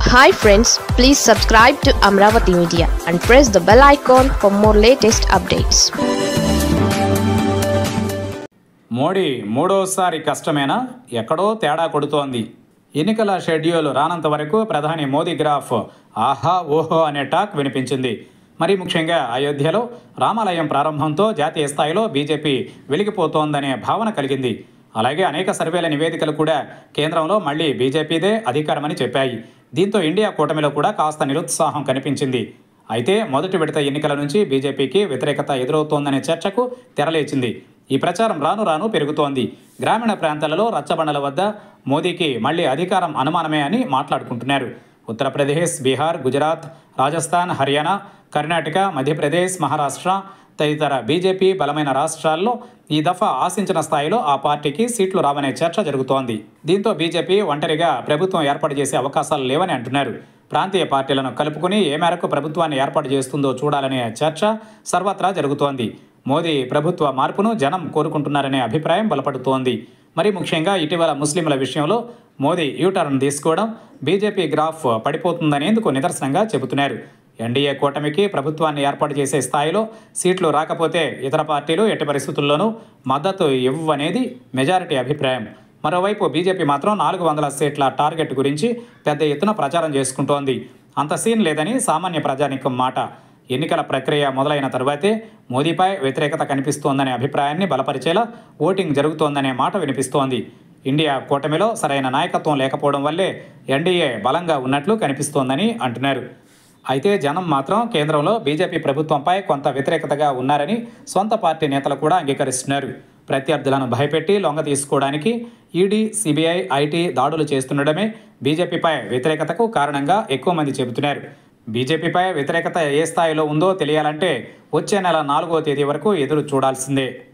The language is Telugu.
hi friends please subscribe to Amaravati media and press the bell icon for more latest updates Modi మూడోసారి కష్టమేనా ఎక్కడో తేడా కొడుతోంది ఎన్నికల షెడ్యూల్ రానంత వరకు ప్రధాని మోదీ గ్రాఫ్ ఆహా ఓహో అనే టాక్ వినిపించింది మరి ముఖ్యంగా అయోధ్యలో రామాలయం ప్రారంభంతో జాతీయ స్థాయిలో బీజేపీ వెలిగిపోతోందనే భావన కలిగింది అలాగే అనేక సర్వేల నివేదికలు కూడా కేంద్రంలో మళ్ళీ బీజేపీదే అధికారమని చెప్పాయి దీంతో ఇండియా కూటమిలో కూడా కాస్త నిరుత్సాహం కనిపించింది అయితే మొదటి విడత ఎన్నికల నుంచి బీజేపీకి వ్యతిరేకత ఎదురవుతోందనే చర్చకు తెరలేచింది ఈ ప్రచారం రాను రాను పెరుగుతోంది గ్రామీణ ప్రాంతాలలో రచ్చబండల వద్ద మోదీకి మళ్ళీ అధికారం అనుమానమే అని మాట్లాడుకుంటున్నారు ఉత్తరప్రదేశ్ బీహార్ గుజరాత్ రాజస్థాన్ హర్యానా కర్ణాటక మధ్యప్రదేశ్ మహారాష్ట్ర తదితర బీజేపీ బలమైన రాష్ట్రాల్లో ఈ దఫా ఆశించిన స్థాయిలో ఆ పార్టీకి సీట్లు రావనే చర్చ జరుగుతోంది దీంతో బీజేపీ ఒంటరిగా ప్రభుత్వం ఏర్పాటు చేసే అవకాశాలు లేవని అంటున్నారు ప్రాంతీయ పార్టీలను కలుపుకుని ఏ మేరకు ప్రభుత్వాన్ని ఏర్పాటు చేస్తుందో చూడాలనే చర్చ సర్వత్రా జరుగుతోంది మోదీ ప్రభుత్వ మార్పును జనం కోరుకుంటున్నారనే అభిప్రాయం బలపడుతోంది మరి ముఖ్యంగా ఇటీవల ముస్లింల విషయంలో మోదీ యూటర్న్ తీసుకోవడం బీజేపీ గ్రాఫ్ పడిపోతుందనేందుకు నిదర్శనంగా చెబుతున్నారు ఎన్డీఏ కూటమికి ప్రభుత్వాన్ని ఏర్పాటు చేసే స్థాయిలో సీట్లు రాకపోతే ఇతర పార్టీలు ఎట్టి పరిస్థితుల్లోనూ మద్దతు ఇవ్వనేది మెజారిటీ అభిప్రాయం మరోవైపు బీజేపీ మాత్రం నాలుగు వందల సీట్ల టార్గెట్ గురించి పెద్ద ఎత్తున ప్రచారం చేసుకుంటోంది అంత సీన్ లేదని సామాన్య ప్రజానికం మాట ఎన్నికల ప్రక్రియ మొదలైన తరువాతే మోదీపై వ్యతిరేకత కనిపిస్తోందనే అభిప్రాయాన్ని బలపరిచేలా ఓటింగ్ జరుగుతోందనే మాట వినిపిస్తోంది ఇండియా కూటమిలో సరైన నాయకత్వం లేకపోవడం వల్లే ఎన్డీఏ బలంగా ఉన్నట్లు కనిపిస్తోందని అంటున్నారు అయితే జనం మాత్రం కేంద్రంలో బీజేపీ ప్రభుత్వంపై కొంత వ్యతిరేకతగా ఉన్నారని సొంత పార్టీ నేతలు కూడా అంగీకరిస్తున్నారు ప్రత్యర్థులను భయపెట్టి లొంగ తీసుకోవడానికి ఈడీ సిబిఐ ఐటీ దాడులు చేస్తుండడమే బీజేపీపై వ్యతిరేకతకు కారణంగా ఎక్కువ మంది చెబుతున్నారు బీజేపీపై వ్యతిరేకత ఏ స్థాయిలో ఉందో తెలియాలంటే వచ్చే నెల నాలుగో తేదీ వరకు ఎదురు చూడాల్సిందే